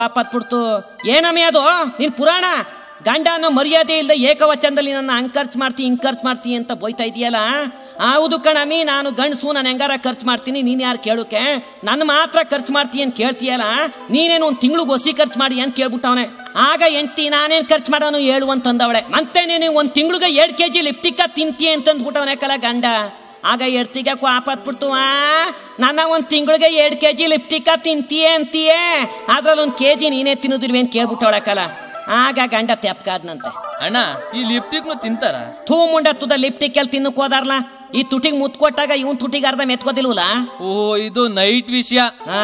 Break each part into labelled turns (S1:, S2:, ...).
S1: ಪಾಪತ್ಬಿಡ್ತು ಏನಮ್ಮೆ ಅದು ನಿನ್ ಪುರಾಣ ಗಂಡ ಅನ್ನೋ ಮರ್ಯಾದೆ ಇಲ್ಲದೆ ಏಕವಚನದಲ್ಲಿ ನನ್ನ ಹಂಗ್ ಖರ್ಚು ಮಾಡ್ತಿ ಹಿಂಗ್ ಖರ್ಚು ಮಾಡ್ತಿ ಅಂತ ಬೈತಾ ಇದೆಯಲ್ಲ ಹೌದು ಕಣಮ್ಮಿ ನಾನು ಗಂಡಸು ನಾನು ಹೆಂಗಾರ ಖರ್ಚು ಮಾಡ್ತೀನಿ ನೀನ್ ಯಾರು ಕೇಳೋಕೆ ನನ್ನ ಮಾತ್ರ ಖರ್ಚು ಮಾಡ್ತಿ ಅಂತ ಕೇಳ್ತೀಯಲ್ಲ ನೀನೇನು ಒಂದು ತಿಂಗ್ಳಿಗೆ ಒಸಿ ಖರ್ಚು ಮಾಡಿ ಅಂತ ಕೇಳ್ಬಿಟ್ಟವನೆ ಆಗ ಎಂಟಿ ನಾನೇನ್ ಖರ್ಚು ಮಾಡೋನು ಹೇಳು ಅಂತಂದವಳೆ ಮತ್ತೆ ನೀನು ಒಂದು ತಿಂಗ್ಳಿಗೆ ಎರಡು ಕೆ ಜಿ ಲಿಪ್ಟಿಕ್ಕ ತಿಂತೀಯ ಅಂತಂದ್ಬಿಟ್ಟವನೆ ಕಲ ಗಂಡ ಆಗ ಎಡ್ತಿಗೆ ಬಿಡ್ತು ಆ ನನ್ನ ಒಂದು ತಿಂಗಳಿಗೆ ಎರಡು ಕೆ ಜಿ ಲಿಪ್ಟಿಕ ತಿಂತೀಯೇ ಅಂತೀಯೇ ಅದ್ರಲ್ಲಿ ಒಂದು ಕೆ ಜಿ ನೀನೇ ತಿನ್ನೋದಿಲ್ವೇ ಅಂತ ಕೇಳ್ಬಿಟ್ಟವಳಕಲ್ಲ ಆಗ ಗಂಡ ತೆಪ್ಕಾದ್ನಂತೆ
S2: ಅಣ್ಣ ಈ ಲಿಪ್ಟಿಕ್ನು ತಿಂತಾರ
S1: ಥೂ ಮುಂಡ ತುದ ಲಿಪ್ಟಿಕ್ ಎಲ್ಲಿ ತಿನ್ನಕ್ ಹೋದಾರ್ಲ ಈ ತುಟಿಗೆ ಮುತ್ ಕೊಟ್ಟಾಗ ಇವನ್ ತುಟಿಗೆ ಅರ್ಧ ಮೆತ್ಕೋದಿಲ್ವಲ್ಲ
S2: ಓ ಇದು ನೈಟ್ ವಿಷಯ
S1: ಆ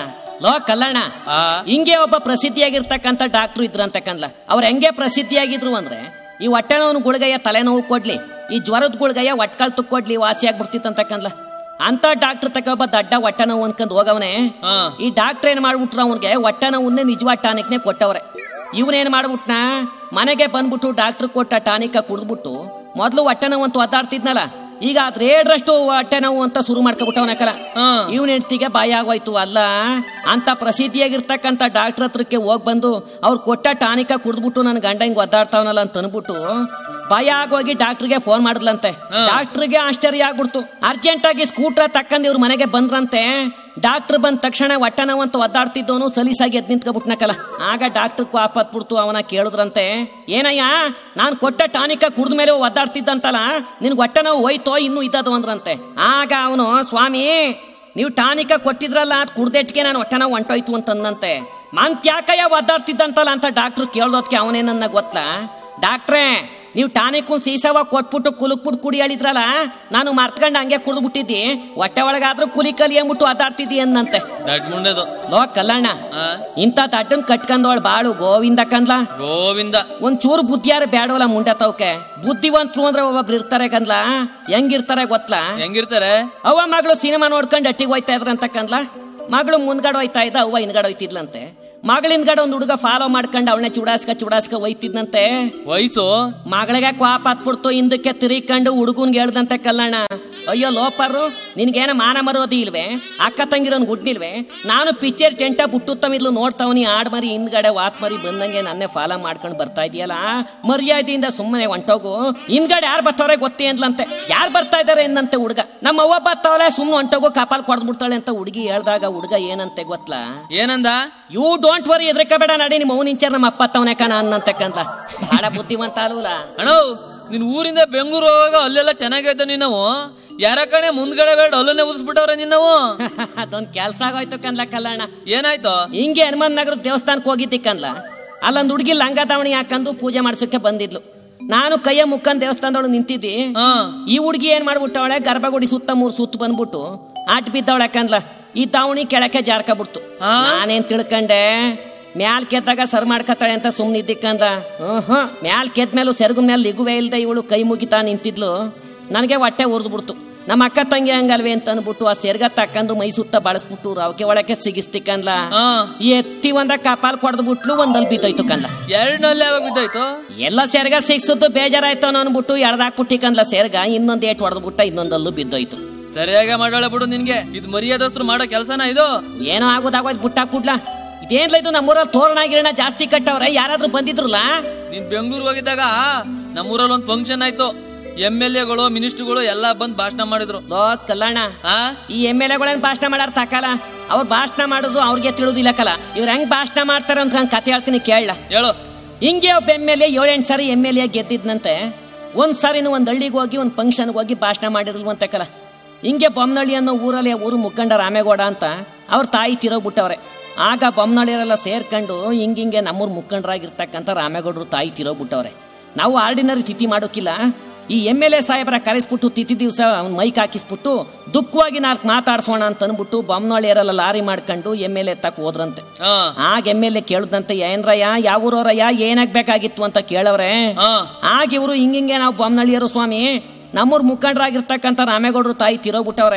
S1: ಲೋ ಕಲ್ಲಣ್ಣ
S2: ಆ
S1: ಹಿಂಗೆ ಒಬ್ಬ ಪ್ರಸಿದ್ಧಿಯಾಗಿರ್ತಕ್ಕಂಥ ಡಾಕ್ಟ್ರು ಇದ್ರಂತ ಕನ್ಲ ಅವ್ರು ಹೆಂಗೆ ಪ್ರಸಿದ್ಧಿಯಾಗಿದ್ರು ಅಂದ್ರೆ ಈ ಹೊಟ್ಟೆ ನೋವು ಗುಳ್ಗಯ್ಯ ತಲೆನೋವು ಕೊಡ್ಲಿ ಈ ಜ್ವರದ ಗುಳ್ಗಯ್ಯ ಒಟ್ಕಾಲ್ ತುಕ್ಕೊಡ್ಲಿ ವಾಸಿ ಆಗ್ಬಿಡ್ತಿತ್ತಂತ ಕನ್ಲ ಅಂತ ಡಾಕ್ಟರ್ ತಕ ಒಬ್ಬ ದಡ್ಡ ಹೊಟ್ಟೆ ನೋವು ಅನ್ಕೊಂಡ್ ಹೋಗವನೆ
S2: ಹಾ
S1: ಈ ಡಾಕ್ಟರ್ ಏನ್ ಮಾಡ್ಬಿಟ್ರು ಅವನ್ಗೆ ಹೊಟ್ಟೆ ನೋವನ್ನೇ ನಿಜವಾದ ಟಾನಿಕ್ನೇ ಕೊಟ್ಟವ್ರೆ ಇವನೇನ್ ಮಾಡ್ಬಿಟ್ನ ಮನೆಗೆ ಬಂದ್ಬಿಟ್ಟು ಡಾಕ್ಟರ್ ಕೊಟ್ಟ ಟಾನಿಕ ಕುಡಿದ್ಬಿಟ್ಟು ಮೊದ್ಲು ಹೊಟ್ಟೆ ನೋವು ಅಂತ ಒದ್ದಾಡ್ತಿದ್ನಲ್ಲ ಈಗ ಅದ್ ರೇಡ್ರಷ್ಟು ಹೊಟ್ಟೆ ನೋವು ಅಂತ ಶುರು ಮಾಡ್ಕೊಬಿಟ್ಟವನಕಲ್ಲ
S2: ಹಾ
S1: ಇವನ ಹೆಂಡತಿಗೆ ಭಯ ಆಗೋಯ್ತು ಅಲ್ಲ ಅಂತ ಪ್ರಸಿದ್ಧಿಯಾಗಿರ್ತಕ್ಕಂಥ ಡಾಕ್ಟರ್ ಹತ್ರಕ್ಕೆ ಹೋಗಿ ಬಂದು ಅವ್ರು ಕೊಟ್ಟ ಟಾನಿಕ ಕುಡಿದ್ಬಿಟ್ಟು ನನ್ನ ಗಂಡ ಹಿಂಗ್ ಒದ್ದಾಡ್ತಾವನಲ್ಲ ಅಂತ ಅನ್ಬಿಟ್ಟು ಭಯ ಆಗೋಗಿ ಡಾಕ್ಟರ್ಗೆ ಫೋನ್ ಮಾಡಿದ್ಲಂತೆ ಡಾಕ್ಟರ್ಗೆ ಆಶ್ಚರ್ಯ ಆಗ್ಬಿಡ್ತು ಅರ್ಜೆಂಟ್ ಆಗಿ ಸ್ಕೂಟರ್ ತಕ್ಕಂದು ಇವ್ರ ಮನೆಗೆ ಬಂದ್ರಂತೆ ಡಾಕ್ಟರ್ ಬಂದ ತಕ್ಷಣ ಹೊಟ್ಟೆ ನೋವು ಅಂತ ಒದ್ದಾಡ್ತಿದ್ದವನು ಸಲೀಸಾಗಿ ಎದ್ ನಿಂತ್ಕೊಬಿಟ್ನಕಲ್ಲ ಆಗ ಡಾಕ್ಟರ್ ಆಪತ್ಬಿಡ್ತು ಅವನ ಕೇಳಿದ್ರಂತೆ ಏನಯ್ಯ ನಾನು ಕೊಟ್ಟ ಟಾನಿಕ ಕುಡ್ದ ಮೇಲೆ ಒದ್ದಾಡ್ತಿದ್ದಂತಲ್ಲ ನಿನ್ಗೆ ಹೊಟ್ಟೆ ನೋವು ಹೋಯ್ತೋ ಇನ್ನೂ ಇದ್ದದು ಅಂದ್ರಂತೆ ಆಗ ಅವನು ಸ್ವಾಮಿ ನೀವು ಟಾನಿಕ ಕೊಟ್ಟಿದ್ರಲ್ಲ ಅದು ಕುಡ್ದೆಟ್ಗೆ ನಾನು ಹೊಟ್ಟೆ ನೋವು ಹೊಂಟೋಯ್ತು ಅಂತಂದಂತೆ ಮಂತ್ಯಾಕಯ್ಯ ಒದ್ದಾಡ್ತಿದ್ದಂತಲ್ಲ ಅಂತ ಡಾಕ್ಟ್ರು ಕೇಳೋದಕ್ಕೆ ಅವನೇನನ್ನ ಗೊತ್ತಾ ಡಾಕ್ಟ್ರೇ ನೀವು ಟಾನಿಕ್ ಒಂದು ಸೀಸವ ಕೊಟ್ಬಿಟ್ಟು ಕುಲುಕ್ಬಿಟ್ಟು ಕುಡಿ ಹೇಳಿದ್ರಲ್ಲ ನಾನು ಮರ್ತ್ಕೊಂಡು ಹಂಗೆ ಕುಡಿದ್ಬಿಟ್ಟಿದ್ದಿ ಹೊಟ್ಟೆ ಒಳಗಾದ್ರೂ ಕುಲಿ ಕಲಿ ಅಂದ್ಬಿಟ್ಟು ಒದ್ದಾಡ್ತಿದ್ದಿ ಅನ್ನಂತೆ
S2: ದಡ್ ಮುಂಡೆದು
S1: ಲೋ ಕಲ್ಲಣ್ಣ
S2: ಆ
S1: ಇಂಥ ತಟ್ಟನ್ ಕಟ್ಕೊಂಡವಳು ಬಾಳು ಗೋವಿಂದ ಕಂದ್ಲ
S2: ಗೋವಿಂದ
S1: ಒಂದ್ ಚೂರು ಬುದ್ಧಿಯಾರ ಬ್ಯಾಡವಲ್ಲ ಮುಂಡೆ ತವಕೆ ಬುದ್ಧಿವಂತರು ಅಂದ್ರೆ ಒಬ್ಬೊಬ್ರು ಇರ್ತಾರೆ ಕಂದ್ಲ ಹೆಂಗಿರ್ತಾರೆ ಗೊತ್ತಾ
S2: ಹೆಂಗಿರ್ತಾರೆ
S1: ಅವ್ವ ಮಗಳು ಸಿನಿಮಾ ನೋಡ್ಕೊಂಡು ಅಟ್ಟಿಗೆ ಹೋಯ್ತಾ ಇದ್ರಂತ ಕಂದ್ಲ ಮಗಳು ಮುಂದ್ಗಡೆ ಹೋಯ್ತಾ ಇದ್ದ ಅವ್ವ ಹಿಂದ್ಗಡೆ ಹೋಯ್ತಿದ್ಲಂತೆ ಮಗಳ ಹಿಂದ್ಗಡೆ ಒಂದು ಹುಡುಗ ಫಾಲೋ ಮಾಡ್ಕೊಂಡು ಅವಳನ್ನ ಚುಡಾಸ್ಕ ಚುಡಾಸ್ಕ ಹೋಯ್ತಿದ್ನಂತೆ
S2: ವಯಸ್ಸು
S1: ಮಗಳಿಗೆ ಕ್ವಾಪ್ ಹತ್ಬಿಡ್ತು ಹಿಂದಕ್ಕೆ ತಿರುಗಿಕೊಂಡು ಹುಡುಗನ್ಗೆ ಹೇಳ್ದಂತೆ ಕಲ್ಲಣ್ಣ ಅಯ್ಯೋ ಲೋಪರು ನಿನ್ಗೇನ ಮಾನ ಮರೋದಿ ಇಲ್ವೇ ಅಕ್ಕ ತಂಗಿರೋನ್ ಗುಡ್ನಿಲ್ವೇ ನಾನು ಪಿಕ್ಚರ್ ಟೆಂಟ ಬುಟ್ಟುತ್ತಮಿದ್ಲು ನೋಡ್ತಾವನಿ ಆಡ್ ಮರಿ ಹಿಂದ್ಗಡೆ ವಾತ್ ಮರಿ ಬಂದಂಗೆ ನನ್ನೇ ಫಾಲೋ ಮಾಡ್ಕೊಂಡು ಬರ್ತಾ ಇದೆಯಲ್ಲ ಮರ್ಯಾದೆಯಿಂದ ಸುಮ್ಮನೆ ಹೊಂಟೋಗು ಹಿಂದ್ಗಡೆ ಯಾರು ಬರ್ತಾವ್ರೆ ಗೊತ್ತೇ ಅಂದ್ಲಂತೆ ಯಾರು ಬರ್ತಾ ಇದಾರೆ ಎಂದಂತೆ ಹುಡುಗ ನಮ್ಮ ಅವ್ವ ಬರ್ತಾವಳೆ ಸುಮ್ಮನೆ ಹೊಂಟೋಗು ಕಪಾಲ್ ಕೊಡ್ಬಿಡ್ತಾಳೆ ಅಂತ ಹುಡುಗಿ ಹೇಳ್ದಾಗ ಹುಡುಗ ಏನಂತೆ ಗೊತ್ತಾ
S2: ಏನಂದ
S1: ಯು ಡೋಂಟ್ ವರಿ ಎದ್ರಕಬೇಡ ನಡಿ ನಿಮ್ಮ ಮೌನ್ ಇಂಚರ್ ನಮ್ಮ ಅಪ್ಪ ತವನೆ ಕಣ ಅನ್ನಂತಕ್ಕಂತ ಬಹಳ ಬುದ್ಧಿವಂತ ಅಲ್ವಲ್ಲ
S2: ಅಣ್ಣ ನಿನ್ ಊರಿಂದ ಬೆಂಗಳೂರು ಹೋಗ ಅಲ್ಲೆಲ್ಲ ಚೆನ್ನಾಗೈತೆ ನೀನವು ಯಾರ ಕಣೆ ಮುಂದ್ಗಡೆ ಬೇಡ ಅಲ್ಲನ್ನೇ ಉದಿಸ್ಬಿಟ್ಟವ್ರೆ ನಿನ್ನವು
S1: ಅದೊಂದ್ ಕೆಲ್ಸ ಆಗೋಯ್ತು ಕನ್ಲ ಕಲ್ಲಣ್ಣ
S2: ಏನಾಯ್ತು
S1: ಹಿಂಗೆ ಹನುಮಂತ ನಗರ ದೇವಸ್ಥಾನಕ್ಕೆ ಹೋಗಿದ್ದಿ ಕನ್ಲ ಅಲ್ಲೊಂದ್ ಹುಡುಗಿ ಲಂಗ ದಾವಣಿ ಹಾಕೊಂಡು ಪೂಜೆ ಮಾಡ್ಸೋಕೆ ಬಂದಿದ್ಲು ನಾನು ಕೈಯ ಮುಕ್ಕನ್ ದೇವಸ್ಥಾನದೊಳಗೆ ನಿಂತಿದ್ದಿ
S2: ಹಾ
S1: ಈ ಹುಡುಗಿ ಏನ್ ಮಾಡ್ಬಿಟ್ಟವಳೆ ಗರ್ಭಗುಡಿ ಸುತ್ತ ಮೂರ್ ಸುತ್ತ ಬಂದ್ಬಿಟ್ಟು ಆಟ ಬಿದ್ದವಳೆ ಕನ್ಲ ಈ ದಾವಣಿ ಕೆಳಕ್ಕೆ ಜಾರ್ಕಬಿಡ್ತು
S2: ಹಾ?
S1: ನಾನೇನ್ ತಿಳ್ಕಂಡೆ ಮ್ಯಾಲ್ ಕೆದ್ದಾಗ ಸರ್ ಮಾಡ್ಕತ್ತಾಳೆ ಅಂತ ಸುಮ್ನೆ ಇದ್ದಿಕ್ಕಂದ ಹ್ಮ್ ಮ್ಯಾಲ್ ಕೆದ್ಮೇಲೂ ಸೆರಗು ಮೇಲೆ ಲಿಗುವೆ ಇಲ್ದೆ ಇವಳು ಕೈ ಮುಗಿತಾ ನಿಂತಿದ್ಲು ನನಗೆ ಹೊಟ್ಟೆ ಉರ್ದು ಬಿಡ್ತು ನಮ್ಮ ಅಕ್ಕ ತಂಗಿ ಹಂಗಲ್ವೇ ಅಂತ ಅನ್ಬಿಟ್ಟು ಆ ಸೆರ್ಗ ತಕ್ಕಂದು ಮೈ ಸುತ್ತ ಬಳಸ್ಬಿಟ್ಟು ರವಕೆ ಒಳಕ್ಕೆ ಸಿಗಿಸ್ತಿಕ್ಕಂದ್ಲ
S2: ಹಾ
S1: ಎತ್ತಿ ಒಂದ ಕಪಾಲ್ ಕೊಡ್ದು ಬಿಟ್ಲು ಒಂದಲ್ಲಿ ಬಿದ್ದೋಯ್ತು ಕಂದ್ಲ
S2: ಎರಡ್ನಲ್ಲಿ ಯಾವಾಗ ಬಿದ್ದಾಯ್ತು
S1: ಎಲ್ಲ ಸೆರ್ಗ ಸಿಕ್ಸುದ್ದು ಬೇಜಾರಾಯ್ತು ಅನ್ನೋ ಅನ್ಬಿಟ್ಟು ಎಳ್ದಾಕ್ಬಿಟ್ಟಿಕಂದ್ಲ ಸೆರ್ಗ ಇನ್ನೊಂದ್ ಏಟ್ ಹೊಡೆದ್ಬಿಟ್ಟ ಇನ್ನೊಂದಲ್ಲೂ ಬಿದ್ದೋಯ್ತು
S2: ಸರಿಯಾಗಿ ಮಾಡೋಳ ಬಿಡು ನಿನ್ಗೆ ಇದು ಮರ್ಯಾದಸ್ತ್ರು ಮಾಡೋ ಕೆಲ್ಸನ ಇದು
S1: ಏನೋ ಆಗೋದಾಗೋಯ್ತು ಬುಟ್ಟಾಕ್ಬಿಡ್ಲ ಇದೇನ್ಲ ಇದು ನಮ್ಮೂರಲ್ಲಿ ತೋರಣ ಗಿರಣ ಜಾಸ್ತಿ ಕಟ್ಟವ್ರೆ ಯಾರಾದ್ರೂ ಬಂದಿದ್ರಲ್ಲ
S2: ನೀನ್ ಬೆಂಗಳೂರು ಹೋಗಿದ್ದಾಗ ನಮ್ಮೂರಲ್ಲಿ ಒಂದು ಫಂಕ್ಷನ್ ಆಯ್ತು ಎಮ್ ಎಲ್ ಎಗಳು ಮಿನಿಸ್ಟ್ರುಗಳು ಎಲ್ಲಾ ಬಂದ್ ಭಾಷಣ ಮಾಡಿದ್ರು
S1: ಲೋ ಕಲ್ಲಣ್ಣ
S2: ಆ
S1: ಈ ಎಮ್ ಎಲ್ ಎಗಳೇನ್ ಭಾಷಣ ಮಾಡಾರ ತಕಲ್ಲ ಅವ್ರು ಭಾಷಣ ಮಾಡೋದು ಅವ್ರಿಗೆ ತಿಳಿದಿಲ್ಲ ಕಲ ಇವ್ರು ಹೆಂಗ್ ಭಾಷಣ ಮಾಡ್ತಾರೆ ಅಂತ ನಾನು ಕತೆ ಹೇಳ್ತೀನಿ ಕೇಳಲ್ಲ
S2: ಹೇಳು
S1: ಹಿಂಗೆ ಒಬ್ಬ ಎಮ್ ಎಲ್ ಎ ಏಳೆಂಟು ಸಾರಿ ಎಮ್ ಎಲ್ ಎ ಗೆದ್ದಿದ್ನಂತೆ ಒಂದ್ ಸಾರಿನೂ ಒಂದ್ ಹಳ್ಳಿಗೆ ಹೋಗಿ ಒಂದು ಫಂಕ್ಷನ್ಗೆ ಹೋಗಿ ಭಾಷಣ ಮಾಡಿರಲ್ವಂತೆ ಕಲ ಹಿಂಗೆ ಬೊಮ್ಮನಹಳ್ಳಿ ಅನ್ನೋ ಊರಲ್ಲಿ ಆ ಊರು ಮುಖಂಡ ರಾಮೇಗೌಡ ಅಂತ ಅವ್ರ ತಾಯಿ ತಿರೋಗ್ಬಿಟ್ಟವ್ರೆ ಆಗ ಬೊಮ್ಮನಹಳ್ಳಿಯರೆಲ್ಲ ಸೇರ್ಕೊಂಡು ಹಿಂಗಿಂಗೆ ನಮ್ಮೂರು ಮುಖಂಡರಾಗಿರ್ತಕ್ಕಂಥ ರಾಮೇಗೌಡರು ತಾಯಿ ತಿರೋಗ್ಬಿಟ್ಟವ್ರೆ ನಾವು ಆರ್ಡಿನರಿ ತಿಥಿ ಮಾಡೋಕ್ಕಿಲ್ಲ ಈ ಎಮ್ ಎಲ್ ಎ ಸಾಹೇಬರ ಕರೆಸ್ಬಿಟ್ಟು ತಿಥಿ ದಿವಸ ಅವ್ನ ಮೈಕ್ ಹಾಕಿಸ್ಬಿಟ್ಟು ದುಃಖವಾಗಿ ನಾಲ್ಕು ಮಾತಾಡ್ಸೋಣ ಅಂತ ಅಂದ್ಬಿಟ್ಟು ಬೊಮ್ಮನಹಳ್ಳಿಯರೆಲ್ಲ ಲಾರಿ ಮಾಡ್ಕೊಂಡು ಎಮ್ ಎಲ್ ಎ ತಕ್ಕ ಹೋದ್ರಂತೆ
S2: ಹಾ
S1: ಆಗ ಎಮ್ ಎಲ್ ಎ ಕೇಳ್ದಂತೆ ಏನ್ರಯ್ಯ ಯಾವ ಊರವ್ರಯ್ಯ ಏನಾಗ್ಬೇಕಾಗಿತ್ತು ಅಂತ ಕೇಳವ್ರೆ
S2: ಹಾ
S1: ಆಗ ಇವರು ಹಿಂಗಿಂಗೆ ನಾವು ಬೊಮ್ಮನಳ್ಳಿಯರು ಸ್ವಾಮಿ ನಮ್ಮೂರ್ ಮುಖಂಡರಾಗಿರ್ತಕ್ಕಂಥ ರಾಮೇಗೌಡರು ತಾಯಿ ತಿರೋಗ್ಬಿಟ್ಟವ್ರೆ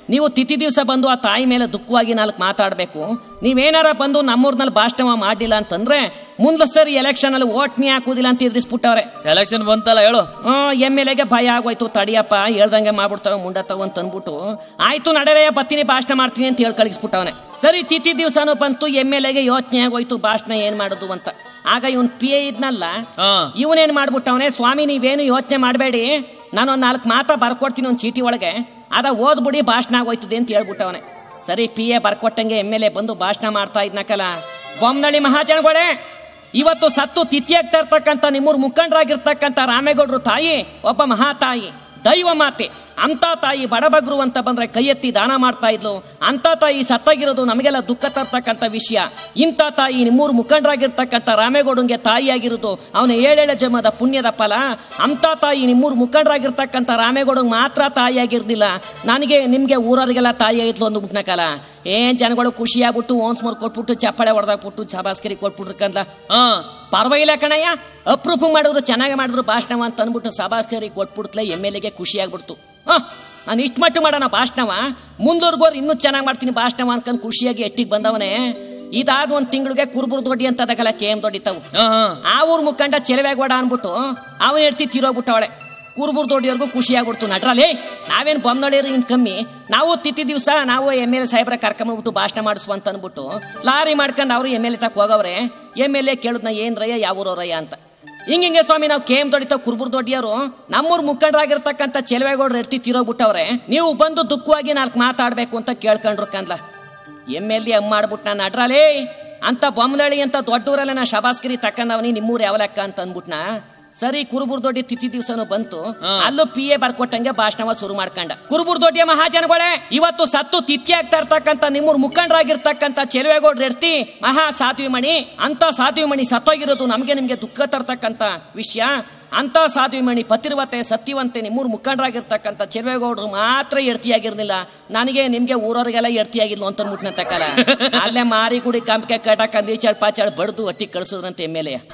S1: ನೀವು ತಿಥಿ ದಿವಸ ಬಂದು ಆ ತಾಯಿ ಮೇಲೆ ದುಃಖವಾಗಿ ನಾಲ್ಕು ಮಾತಾಡಬೇಕು ನೀವೇನಾರ ಬಂದು ನಮ್ಮೂರ್ನಲ್ಲಿ ಭಾಷಣ ಮಾಡಿಲ್ಲ ಅಂತಂದ್ರೆ ಮುಂದೆ ಸರಿ ಎಲೆಕ್ಷನ್ ಅಲ್ಲಿ ಓಟ್ನಿ ಹಾಕುದಿಲ್ಲ ಅಂತ ಎದುರಿಸ್ಬಿಟ್ಟವ್ರೆ
S2: ಎಲೆಕ್ಷನ್ ಬಂತಲ್ಲ ಹೇಳು
S1: ಎಮ್ ಎಲ್ ಎಗೆ ಭಯ ಆಗೋಯ್ತು ತಡಿಯಪ್ಪ ಹೇಳ್ದಂಗೆ ಮಾಡ್ಬಿಡ್ತಾವೆ ಮುಂಡತ್ತವ ಅಂತ ಅಂದ್ಬಿಟ್ಟು ಆಯ್ತು ನಡೆರೆಯ ಬತ್ತೀನಿ ಭಾಷಣ ಮಾಡ್ತೀನಿ ಅಂತ ಹೇಳಿ ಕಳಿಸ್ಬಿಟ್ಟವನೆ ಸರಿ ತಿಥಿ ದಿವಸನೂ ಬಂತು ಎಮ್ ಎಲ್ ಎಗೆ ಯೋಚನೆ ಆಗೋಯ್ತು ಭಾಷಣ ಏನ್ ಮಾಡೋದು ಅಂತ ಆಗ ಇವನ್ ಪಿ ಎ ಇದ್ನಲ್ಲ
S2: ಹಾ
S1: ಇವನೇನ್ ಮಾಡ್ಬಿಟ್ಟವನೆ ಸ್ವಾಮಿ ನೀವೇನು ಯೋಚನೆ ಮಾಡಬೇಡಿ ನಾನು ಒಂದ್ ನಾಲ್ಕು ಮಾತಾ ಬರ್ಕೊಡ್ತೀನಿ ಒಂದು ಚೀಟಿ ಒಳಗೆ ಅದ ಓದ್ಬಿಡಿ ಭಾಷಣ ಆಗೋಯ್ತದೆ ಅಂತ ಹೇಳ್ಬಿಟ್ಟವನೆ ಸರಿ ಪಿ ಎ ಬರ್ಕೊಟ್ಟಂಗೆ ಎಮ್ ಎಲ್ ಎ ಬಂದು ಭಾಷಣ ಮಾಡ್ತಾ ಇದ್ನಕಲ್ಲ ಬೊಮ್ಮನಳ್ಳಿ ಮಹಾಜನಗಳೇ ಇವತ್ತು ಸತ್ತು ತಿಥಿಯಾಗ್ತಾ ಇರ್ತಕ್ಕಂಥ ನಿಮ್ಮೂರು ಮುಖಂಡರಾಗಿರ್ತಕ್ಕಂಥ ರಾಮೇಗೌಡರು ತಾಯಿ ಒಬ್ಬ ಮಹಾತಾಯಿ ದೈವ ಮಾತೆ ಅಂತ ತಾಯಿ ಬಡಬಗ್ರು ಅಂತ ಬಂದ್ರೆ ಕೈ ಎತ್ತಿ ದಾನ ಮಾಡ್ತಾ ಇದ್ಲು ಅಂತ ತಾಯಿ ಸತ್ತಾಗಿರೋದು ನಮಗೆಲ್ಲ ದುಃಖ ತರ್ತಕ್ಕಂಥ ವಿಷಯ ಇಂಥ ತಾಯಿ ನಿಮ್ಮೂರು ಮುಖಂಡರಾಗಿರ್ತಕ್ಕಂಥ ರಾಮೇಗೌಡಂಗೆ ತಾಯಿಯಾಗಿರೋದು ಅವನ ಏಳೇಳೆ ಜನ್ಮದ ಪುಣ್ಯದ ಫಲ ಅಂತ ತಾಯಿ ನಿಮ್ಮೂರು ಮುಖಂಡರಾಗಿರ್ತಕ್ಕಂಥ ರಾಮೇಗೌಡಂಗೆ ಮಾತ್ರ ತಾಯಿಯಾಗಿರ್ಲಿಲ್ಲ ನನಗೆ ನಿಮ್ಗೆ ಊರವ್ರಿಗೆಲ್ಲ ತಾಯಿ ಆಯ್ತು ಒಂದು ಮುಟ್ನಕಲ ಏನ್ ಜನಗಳು ಖುಷಿಯಾಗ್ಬಿಟ್ಟು ಓನ್ಸ್ ಮೂರ್ ಕೊಟ್ಬಿಟ್ಟು ಚಪ್ಪಾಳೆ ಹೊಡೆದಾಕ್ಬಿಟ್ಟು ಸಭಾಸ್ಕರಿ ಕೊಟ್ಬಿಟ್ರು ಕಂದ
S2: ಹಾ
S1: ಪರವಾಗಿಲ್ಲ ಕಣಯ್ಯ ಅಪ್ರೂಫ್ ಮಾಡಿದ್ರು ಚೆನ್ನಾಗಿ ಮಾಡಿದ್ರು ಭಾಷಣವ ಅಂತ ಅಂದ್ಬಿಟ್ಟು ಸಭಾಸ್ಕರಿ ಕೊಟ್ಬಿಡ್ತಲೆ ಎಮ್ ಎಲ್ ಎಗೆ ಖುಷಿ ಆಗ್ಬಿಡ್ತು ಹ ನಾನು ಇಷ್ಟು ಮಟ್ಟು ಮಾಡೋಣ ಭಾಷಣವ ಮುಂದೂರ್ಗೋರು ಇನ್ನೂ ಚೆನ್ನಾಗಿ ಮಾಡ್ತೀನಿ ಭಾಷಣವ ಅನ್ಕೊಂಡು ಖುಷಿಯಾಗಿ ಎಟ್ಟಿಗೆ ಬಂದವನೇ ಇದಾದ ಒಂದು ತಿಂಗಳಿಗೆ ಕುರುಬುರು ದೊಡ್ಡಿ ಅಂತ ಅದಕ್ಕಲ್ಲ ಕೆ ಎಮ್ ದೊಡ್ಡಿ ತಾವು
S2: ಹಾ ಹಾ
S1: ಆ ಊರ್ ಮುಖಂಡ ಚೆಲುವೇಗೌಡ ಅನ್ಬಿಟ್ಟು ಅವನ ಹೆಡ್ತಿ ತೀರೋಗ್ಬಿಟ್ಟವಳೆ ಕುರುಬುರ್ ದೊಡ್ಡಿಯವ್ರಿಗೂ ಖುಷಿ ಆಗ್ಬಿಡ್ತು ನಟ್ರಲ್ಲಿ ನಾವೇನು ಬೊಮ್ಮನೊಳ್ಳಿಯರು ಇನ್ ಕಮ್ಮಿ ನಾವು ತಿಥಿ ದಿವಸ ನಾವು ಎಮ್ ಎಲ್ ಎ ಸಾಹೇಬ್ರ ಕರ್ಕೊಂಬಿಟ್ಟು ಭಾಷಣ ಮಾಡಿಸುವ ಅಂತ ಅಂದ್ಬಿಟ್ಟು ಲಾರಿ ಮಾಡ್ಕೊಂಡು ಅವರು ಎಮ್ ಎಲ್ ಎ ತಕ್ಕ ಹೋಗವ್ರೆ ಎಮ್ ಎಲ್ ಎ ಕೇಳಿದ್ನ ಏನ್ ರಯ್ಯ ಯಾವ ಊರವ್ರಯ್ಯ ಅಂತ ಹಿಂಗೆ ಹಿಂಗೆ ಸ್ವಾಮಿ ನಾವು ಕೆ ಎಮ್ ದೊಡ್ಡಿತಾವ್ ಕುರುಬುರ್ ದೊಡ್ಡಿಯವರು ನಮ್ಮೂರ್ ಮುಖಂಡರಾಗಿರ್ತಕ್ಕಂಥ ಚೆಲುವೇಗೌಡರು ಎಡ್ತಿ ತೀರೋಗ್ಬಿಟ್ಟವ್ರೆ ನೀವು ಬಂದು ದುಃಖವಾಗಿ ನಾಲ್ಕು ಮಾತಾಡ್ಬೇಕು ಅಂತ ಕೇಳ್ಕೊಂಡ್ರು ಕಂದ್ಲ ಎಮ್ ಎಲ್ ಎ ಮಾಡ್ಬಿಟ್ಟು ನಾನು ಅಡ್ರಲೇ ಅಂತ ಬೊಮ್ಮನಳ್ಳಿ ಅಂತ ದೊಡ್ಡೂರಲ್ಲ ನಾ ಶಬಾಸ್ಗಿರಿ ತಕ್ಕಂದವನಿ ನಿಮ್ಮೂರು ಯಾವ ಲೆಕ್ಕ ಅಂತ ಅಂದ್ಬಿಟ್ನ ಸರಿ ಕುರುಬುರ್ ದೊಡ್ಡಿ ತಿಥಿ ದಿವಸನು ಬಂತು
S2: ಹಾ.
S1: ಅಲ್ಲೂ ಪಿ ಎ ಬರ್ಕೊಟ್ಟಂಗೆ ಭಾಷಣವ ಶುರು ಮಾಡ್ಕೊಂಡ ಕುರುಬುರ್ ದೊಡ್ಡಿಯ ಮಹಾಜನಗಳೇ ಇವತ್ತು ಸತ್ತು ತಿಥಿ ಆಗ್ತಾ ಇರ್ತಕ್ಕಂಥ ನಿಮ್ಮೂರ್ ಮುಖಂಡರಾಗಿರ್ತಕ್ಕಂಥ ಚೆಲುವೇಗೌಡ್ರ ಇರ್ತಿ ಮಹಾ ಸಾಧ್ವಿ ಮಣಿ ಅಂತ ಸಾಧ್ವಿ ಮಣಿ ಸತ್ತೋಗಿರೋದು ನಮಗೆ ನಿಮ್ಗೆ ದುಃಖ ತರ್ತಕ್ಕಂಥ ವಿಷಯ ಅಂತ ಸಾಧ್ವಿ ಮಣಿ ಪತಿರ್ವತೆ ಸತ್ಯವಂತೆ ನಿಮ್ಮೂರ್ ಮುಖಂಡರಾಗಿರ್ತಕ್ಕಂಥ ಚೆಲುವೇಗೌಡರು ಮಾತ್ರ ಎಡ್ತಿಯಾಗಿರ್ಲಿಲ್ಲ ನನಗೆ ನಿಮ್ಗೆ ಊರವ್ರಿಗೆಲ್ಲ ಎಡ್ತಿಯಾಗಿರ್ಲು ಅಂತ ಅಂದ್ಬಿಟ್ನ ತಕ್ಕಲ್ಲ ಅಲ್ಲೇ ಮಾರಿ ಗುಡಿ ಕಂಪ್ಕೆ ಕಟ ಕಂದಿ ಚಳ್ ಪಾಚಳ್ ಬಡ್ದು ಒಟ್ಟಿ ಕಳ್ಸಿದ್ರಂತೆ ಎಮ್ ಎಲ್ ಎ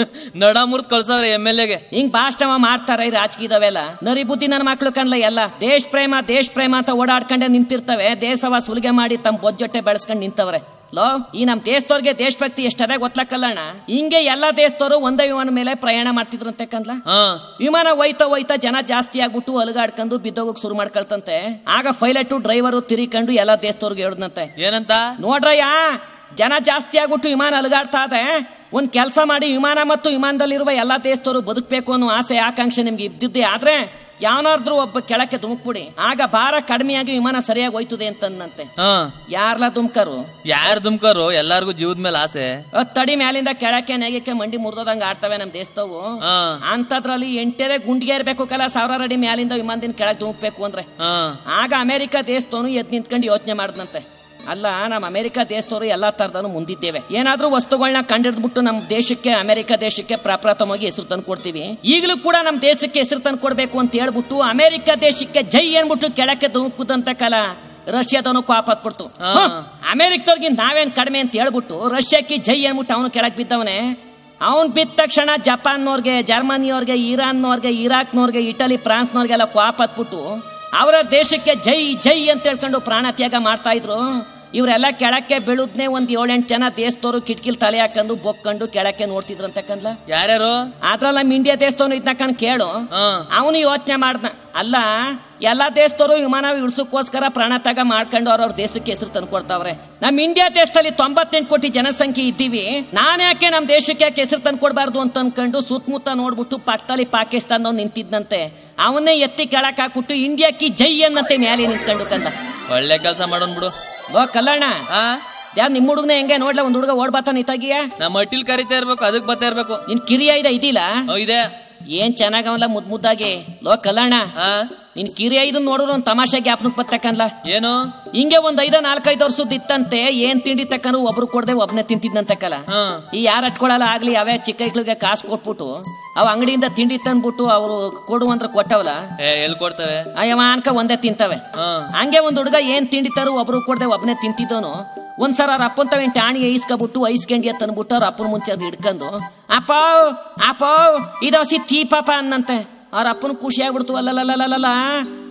S2: ನಡ ಮುರ್ದ್ ಕಳ್ಸವ್ರೆ ಎಮ್ ಎಲ್ ಎಗೆ
S1: ಹಿಂಗ್ ಭಾಷಣ ಮಾಡ್ತಾರ ಈ ರಾಜಕೀಯದವೆಲ್ಲ ನರಿ ಬುದ್ಧಿ ನನ್ನ ಮಕ್ಳು ಕನ್ಲ ಎಲ್ಲ ದೇಶ ಪ್ರೇಮ ದೇಶ ಪ್ರೇಮ ಅಂತ ಓಡಾಡ್ಕೊಂಡೆ ನಿಂತಿರ್ತವೆ ದೇಶವ ಸುಲಿಗೆ ಮಾಡಿ ತಮ್ಮ ಬೊಜ್ಜೊಟ್ಟೆ ಬೆಳೆಸ್ಕೊಂಡು ನಿಂತವ್ರೆ ಲೋ ಈ ನಮ್ ದೇಶದವ್ರಿಗೆ ದೇಶಭಕ್ತಿ ಎಷ್ಟದೇ ಗೊತ್ತಲಕ್ಕಲ್ಲಣ್ಣ ಹಿಂಗೆ ಎಲ್ಲಾ ದೇಶದವರು ಒಂದೇ ವಿಮಾನ ಮೇಲೆ ಪ್ರಯಾಣ ಮಾಡ್ತಿದ್ರಂತೆ ಕನ್ಲ
S2: ಹಾ
S1: ವಿಮಾನ ಹೋಯ್ತಾ ಹೋಯ್ತಾ ಜನ ಜಾಸ್ತಿ ಆಗ್ಬಿಟ್ಟು ಅಲುಗಾಡ್ಕೊಂಡು ಬಿದ್ದೋಗಕ್ ಶುರು ಮಾಡ್ಕೊಳ್ತಂತೆ ಆಗ ಪೈಲಟ್ ಡ್ರೈವರು ತಿರಿಕೊಂಡು ಎಲ್ಲಾ ದೇಶದವ್ರಿಗೆ ಹೇಳಿದ್ನಂತೆ
S2: ಏನಂತ
S1: ನೋಡ್ರಯ್ಯ ಜನ ಜಾಸ್ತಿ ಆಗ್ಬಿಟ್ಟು ವಿಮಾನ ಅಲುಗಾಡ್ತಾ ಇದೆ ಒಂದ್ ಕೆಲಸ ಮಾಡಿ ವಿಮಾನ ಮತ್ತು ವಿಮಾನದಲ್ಲಿರುವ ಎಲ್ಲಾ ದೇಶದವರು ಬದುಕಬೇಕು ಅನ್ನೋ ಆಸೆ ಆಕಾಂಕ್ಷೆ ನಿಮ್ಗೆ ಇದ್ದಿದ್ದೆ ಆದ್ರೆ ಯಾವನಾದ್ರೂ ಒಬ್ಬ ಕೆಳಕ್ಕೆ ಧುಮುಕ್ಬಿಡಿ ಆಗ ಭಾರ ಕಡಿಮೆಯಾಗಿ ವಿಮಾನ ಸರಿಯಾಗಿ ಹೋಯ್ತದೆ ಅಂತಂದಂತೆ
S2: ಹಾ
S1: ಯಾರ್ಲ ದುಮ್ಕರು
S2: ಯಾರ್ ದುಮ್ಕರು ಎಲ್ಲಾರ್ಗು ಜೀವದ ಮೇಲೆ ಆಸೆ
S1: ಅದ್ ತಡಿ ಮ್ಯಾಲಿಂದ ಕೆಳಕ್ಕೆ ನೆಗಕ್ಕೆ ಮಂಡಿ ಮುರಿದೋದಂಗ ಆಡ್ತವೆ ನಮ್ ದೇಶದವು
S2: ಹಾ
S1: ಅಂತದ್ರಲ್ಲಿ ಎಂಟೇರೆ ಗುಂಡಿಗೆ ಇರ್ಬೇಕು ಕಲ ಸಾವಿರಾರು ಅಡಿ ಮ್ಯಾಲಿಂದ ವಿಮಾನದಿಂದ ಕೆಳಗೆ ಧುಮುಕ್ಬೇಕು ಅಂದ್ರೆ
S2: ಹಾ
S1: ಆಗ ಅಮೆರಿಕ ದೇಶದವನು ಎದ್ ನಿಂತ್ಕೊಂಡು ಯೋಚನೆ ಮಾಡಿದ್ನಂತೆ ಅಲ್ಲ ನಮ್ಮ ಅಮೆರಿಕ ದೇಶದವರು ಎಲ್ಲಾ ತರದನು ಮುಂದಿದ್ದೇವೆ ಏನಾದ್ರೂ ವಸ್ತುಗಳನ್ನ ಕಂಡಿಡ್ದ್ಬಿಟ್ಟು ನಮ್ಮ ದೇಶಕ್ಕೆ ಅಮೆರಿಕ ದೇಶಕ್ಕೆ ಪ್ರಪ್ರಥಮವಾಗಿ ಹೆಸರು ತಂದು ಕೊಡ್ತೀವಿ ಈಗಲೂ ಕೂಡ ನಮ್ಮ ದೇಶಕ್ಕೆ ಹೆಸರು ತಂದು ಕೊಡ್ಬೇಕು ಅಂತ ಹೇಳ್ಬಿಟ್ಟು ಅಮೆರಿಕ ದೇಶಕ್ಕೆ ಜೈ ಅನ್ಬಿಟ್ಟು ಕೆಳಕ್ಕೆ ಧುಮುಕುದಂತ ಕಾಲ ರಷ್ಯಾದವನು ಕಾಪ್ ಹತ್ಬಿಡ್ತು
S2: ಹಾ.
S1: ಅಮೆರಿಕದವ್ರಿಗೆ ನಾವೇನ್ ಕಡಿಮೆ ಅಂತ ಹೇಳ್ಬಿಟ್ಟು ರಷ್ಯಾಕ್ಕೆ ಜೈ ಅನ್ಬಿಟ್ಟು ಅವನು ಕೆಳಗೆ ಬಿದ್ದವನೇ ಅವನ್ ಬಿದ್ದ ತಕ್ಷಣ ಜಪಾನ್ನವ್ರಿಗೆ ಜರ್ಮನಿಯವ್ರಿಗೆ ಇರಾನ್ನವ್ರಿಗೆ ಇರಾಕ್ನವ್ರಿಗೆ ಇಟಲಿ ಫ್ರಾನ್ಸ್ನವ್ರಿಗೆಲ್ಲ ಕ್ವಾಪ್ ಹತ್ಬಿಟ್ಟು ಅವರ ದೇಶಕ್ಕೆ ಜೈ ಜೈ ಅಂತ ಹೇಳ್ಕೊಂಡು ಪ್ರಾಣ ತ್ಯಾಗ ಮಾಡ್ತಾ ಇದ್ರು ಇವರೆಲ್ಲ ಕೆಳಕ್ಕೆ ಬೀಳುದ್ನೇ ಒಂದ್ ಏಳೆಂಟು ಜನ ದೇಶದವರು ಕಿಟಕಿಲ್ ತಲೆ ಹಾಕೊಂಡು ಬೊಕ್ಕೊಂಡು ಕೆಳಕ್ಕೆ ನೋಡ್ತಿದ್ರಂತೆ ಕಂದ್ಲ
S2: ಯಾರ್ಯಾರು
S1: ಅದ್ರಲ್ಲ ನಮ್ಮ ಇಂಡಿಯಾ ದೇಶದವನು ಇದ್ನಕಂಡ್ ಕೇಳು
S2: ಹಾ
S1: ಅವನು ಯೋಚನೆ ಮಾಡ್ದ ಅಲ್ಲ ಎಲ್ಲಾ ದೇಶದವರು ವಿಮಾನ ಇಳಿಸೋಕ್ಕೋಸ್ಕರ ಪ್ರಾಣ ತ್ಯಾಗ ಮಾಡ್ಕೊಂಡು ಅವ್ರವ್ರ ದೇಶಕ್ಕೆ ಹೆಸರು ತಂದ್ಕೊಡ್ತಾವ್ರೆ ನಮ್ ಇಂಡಿಯಾ ದೇಶದಲ್ಲಿ ತೊಂಬತ್ತೆಂಟು ಕೋಟಿ ಜನಸಂಖ್ಯೆ ಇದ್ದೀವಿ ನಾನ್ ಯಾಕೆ ನಮ್ ದೇಶಕ್ಕೆ ಯಾಕೆ ಹೆಸರು ತಂದ್ಕೊಡ್ಬಾರ್ದು ಅಂತ ಅನ್ಕೊಂಡು ಸುತ್ತಮುತ್ತ ನೋಡ್ಬಿಟ್ಟು ಪಕ್ಕದಲ್ಲಿ ಪಾಕಿಸ್ತಾನದವ್ ನಿಂತಿದ್ನಂತೆ ಅವನ್ನೇ ಎತ್ತಿ ಕೆಳಕ್ ಹಾಕ್ಬಿಟ್ಟು ಇಂಡಿಯಾಕ್ಕೆ ಜೈ ಅನ್ನಂತೆ ಮ್ಯಾಲೆ ನಿಂತ್ಕೊಂಡು ಕಂದ
S2: ಒಳ್ಳೆ ಕೆಲಸ ಮಾಡೋನ್ ಬಿಡು
S1: ಓ ಕಲ್ಲಣ್ಣ
S2: ಹಾ
S1: ಯಾರು ನಿಮ್ಮ ಹುಡುಗನ ಹೆಂಗೆ ನೋಡ್ಲ ಒಂದ್ ಹುಡುಗ ಓಡ್ಬಾತಾನ ಇತ್ತಾಗಿಯ
S2: ನಮ್ಮ ಅಟ್ಟಿಲ್ ಕರಿತಾ ಇರ್ಬೇಕು ಅದಕ್ ಬರ್ತಾ ಇರ್ಬೇಕು
S1: ನಿನ್ ಕಿರಿಯ ಇದೆ ಇದಿಲ್ಲ
S2: ಓ, ಇದೆ
S1: ಏನ್ ಚೆನ್ನಾಗವಲ್ಲ ಮುದ್ ಮುದ್ದಾಗಿ ಲೋ ಕಲ್ಲಣ್ಣ
S2: ಹಾ
S1: ನಿನ್ ಕಿರಿಯ ಇದನ್ನ ನೋಡಿದ್ರು ಒಂದ್ ತಮಾಷೆ ಜ್ಞಾಪನಕ್ ಬರ್ತಕ್ಕಂದ್ಲ
S2: ಏನು
S1: ಹಿಂಗೆ ಒಂದ್ ಐದ ನಾಲ್ಕೈದು ವರ್ಷದ ಇತ್ತಂತೆ ಏನ್ ತಿಂಡಿ ತಕ್ಕನು ಒಬ್ರು ಕೊಡದೆ ಒಬ್ನೇ ತಿಂತಿದ್ನಂತಕ್ಕಲ್ಲ
S2: ಹಾ
S1: ಈ ಯಾರು ಹಟ್ಕೊಳಲ್ಲ ಆಗ್ಲಿ ಅವೇ ಚಿಕ್ಕ ಮಕ್ಳಿಗೆ ಕಾಸು ಕೊಟ್ಬಿಟ್ಟು ಅವ ಅಂಗಡಿಯಿಂದ ತಿಂಡಿ ತಂದ್ಬಿಟ್ಟು ಅವರು ಕೊಡುವಂದ್ರ ಕೊಟ್ಟವಲ್ಲ
S2: ಏ ಎಲ್ ಕೊಡ್ತವೆ
S1: ಅಯ್ಯವ ಅನ್ಕ ಒಂದೇ ತಿಂತವೆ
S2: ಹಾ
S1: ಹಂಗೆ ಒಂದ್ ಹುಡುಗ ಏನ್ ತಿಂಡಿ ತರು ಒಬ್ರು ಕೊಡದೆ ಒಬ್ನೇ ತಿಂತಿದ್ದವನು ಒಂದ್ಸಲ ಅವ್ರ ಅಪ್ಪನ್ ತವೇನ್ ಟಾಣಿಗೆ ಈಸ್ಕೊಬಿಟ್ಟು ಐಸ್ಕಂಡಿ ತಂದ್ಬಿಟ್ಟು ಅವ್ರ ಅಪ್ಪನ ಮುಂಚೆ ಅದು ಹಿಡ್ಕೊಂಡು ಅಪ್ಪ ಅಪ್ಪ ಇದು ಹಸಿ ತೀ ಪಾಪ ಅನ್ನಂತೆ ಅವ್ರ ಅಪ್ಪನ ಖುಷಿ ಆಗ್ಬಿಡ್ತು ಅಲ್ಲಲ್ಲಲ್ಲಲ್ಲ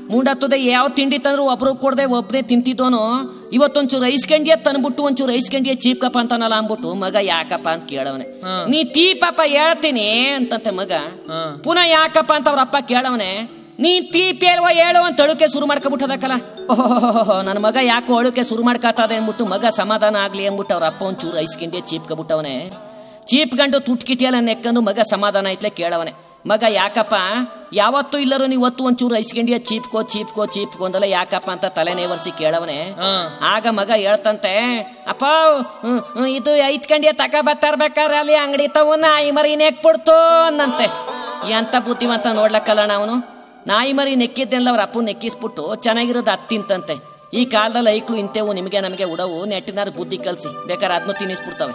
S1: ಮುಂಡತ್ತದ ಯಾವ ತಿಂಡಿ ತಂದ್ರು ಒಬ್ರು ಕೊಡದೆ ಒಬ್ನೇ ತಿಂತಿದ್ದೋನು ಇವತ್ತೊಂಚೂರು ಐಸ್ಕಂಡಿಯ ತಂದ್ಬಿಟ್ಟು ಒಂಚೂರು ಐಸ್ಕಂಡಿಯ ಚೀಪ್ಕಪ್ಪ ಅಂತಾನಲ್ಲ ಅಂದ್ಬಿಟ್ಟು ಮಗ ಯಾಕಪ್ಪ ಅಂತ ಕೇಳವನೆ
S2: ಹಾ.
S1: ನೀ ತೀಪಪ್ಪ ಹೇಳ್ತೀನಿ ಅಂತಂತೆ ಮಗ
S2: ಹಾ.
S1: ಪುನಃ ಯಾಕಪ್ಪ ಅಂತ ಅವ್ರ ಅಪ್ಪ ಕೇಳವನೆ ನೀ ತೀಪಿ ಅಲ್ವಾ ಹೇಳು ಅಂತ ಅಳುಕೆ ಶುರು ಮಾಡ್ಕೊಬಿಟ್ಟದಕ್ಕಲ್ಲ ಓಹೋ ನನ್ನ ಮಗ ಯಾಕೋ ಅಳುಕೆ ಶುರು ಮಾಡ್ಕೊತದೆ ಅಂದ್ಬಿಟ್ಟು ಮಗ ಸಮಾಧಾನ ಆಗ್ಲಿ ಅಂದ್ಬಿಟ್ಟು ಅವ್ರ ಅಪ್ಪ ಒಂಚೂರು ಐಸ್ಕಂಡಿಯ ಚೀಪ್ಕೊಬಿಟ್ಟವನೆ ಚೀಪ್ಗಂಡು ತುಟ್ಕಿಟಿಯಲ್ಲ ನೆಕ್ಕಂಡು ಮಗ ಸಮಾಧಾನ ಆಯ್ತಲೆ ಕೇಳವನೆ ಮಗ ಯಾಕಪ್ಪ ಯಾವತ್ತೂ ಇಲ್ಲರೂ ನೀವು ಒತ್ತು ಒಂಚೂರು ಐಸ್ಕಂಡಿಯ ಚೀಪ್ಕೋ ಚೀಪ್ಕೋ ಚೀಪ್ಕೋ ಅಂದಲ್ಲ ಯಾಕಪ್ಪ ಅಂತ ತಲೆನೇ ಒರೆಸಿ ಕೇಳವನೆ
S2: ಹಾ
S1: ಆಗ ಮಗ ಹೇಳ್ತಂತೆ ಅಪ್ಪ ಹ್ಮ್, ಹ್ಮ್, ಇದು ಐತ್ ಕಂಡಿಯ ತಕ ಬತ್ತಾರ್ಬೇಕಾರೆ ಅಲ್ಲಿ ಅಂಗಡಿ ತವು ನಾಯಿ ಮರಿ ನೆಕ್ಬಿಡ್ತು ಅನ್ನಂತೆ ಎಂತ ಬುದ್ಧಿವಂತ ನೋಡ್ಲಕ್ಕಲ್ಲ ಅವನು ನಾಯಿ ಮರಿ ನೆಕ್ಕಿದ್ದೆಲ್ಲ ಅವ್ರ ಅಪ್ಪು ನೆಕ್ಕಿಸ್ಬಿಟ್ಟು ಚೆನ್ನಾಗಿರೋದು ಹತ್ತಿಂತಂತೆ ಈ ಕಾಲದಲ್ಲಿ ಐಕ್ಳು ಇಂತೆವು ನಿಮಗೆ ನಮಗೆ ಉಡವು ನೆಟ್ಟಿನಾರು ಬುದ್ಧಿ ಕಲ್ಸಿ ಬೇಕಾದ್ರೆ ಅದನ್ನು ತಿನ್ನಿಸ್ಬಿಡ್ತವೆ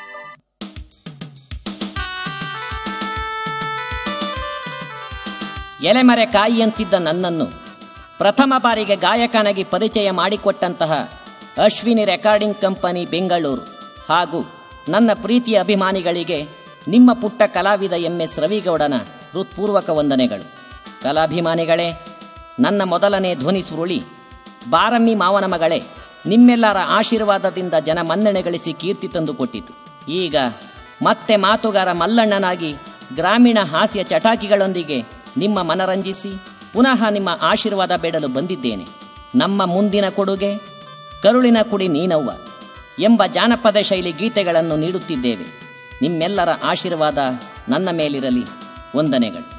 S1: ಎಲೆಮರೆ ಕಾಯಿ ಅಂತಿದ್ದ ನನ್ನನ್ನು ಪ್ರಥಮ ಬಾರಿಗೆ ಗಾಯಕನಾಗಿ ಪರಿಚಯ ಮಾಡಿಕೊಟ್ಟಂತಹ ಅಶ್ವಿನಿ ರೆಕಾರ್ಡಿಂಗ್ ಕಂಪನಿ ಬೆಂಗಳೂರು ಹಾಗೂ ನನ್ನ ಪ್ರೀತಿಯ ಅಭಿಮಾನಿಗಳಿಗೆ ನಿಮ್ಮ ಪುಟ್ಟ ಕಲಾವಿದ ಎಂ ಎಸ್ ರವಿಗೌಡನ ಹೃತ್ಪೂರ್ವಕ ವಂದನೆಗಳು ಕಲಾಭಿಮಾನಿಗಳೇ ನನ್ನ ಮೊದಲನೇ ಧ್ವನಿ ಸುರುಳಿ ಬಾರಮ್ಮಿ ಮಾವನ ಮಗಳೇ ನಿಮ್ಮೆಲ್ಲರ ಆಶೀರ್ವಾದದಿಂದ ಜನ ಮನ್ನಣೆ ಗಳಿಸಿ ಕೀರ್ತಿ ತಂದು ಕೊಟ್ಟಿತು ಈಗ ಮತ್ತೆ ಮಾತುಗಾರ ಮಲ್ಲಣ್ಣನಾಗಿ ಗ್ರಾಮೀಣ ಹಾಸ್ಯ ಚಟಾಕಿಗಳೊಂದಿಗೆ ನಿಮ್ಮ ಮನರಂಜಿಸಿ ಪುನಃ ನಿಮ್ಮ ಆಶೀರ್ವಾದ ಬೇಡಲು ಬಂದಿದ್ದೇನೆ ನಮ್ಮ ಮುಂದಿನ ಕೊಡುಗೆ ಕರುಳಿನ ಕುಡಿ ನೀನವ್ವ ಎಂಬ ಜಾನಪದ ಶೈಲಿ ಗೀತೆಗಳನ್ನು ನೀಡುತ್ತಿದ್ದೇವೆ ನಿಮ್ಮೆಲ್ಲರ ಆಶೀರ್ವಾದ ನನ್ನ ಮೇಲಿರಲಿ ವಂದನೆಗಳು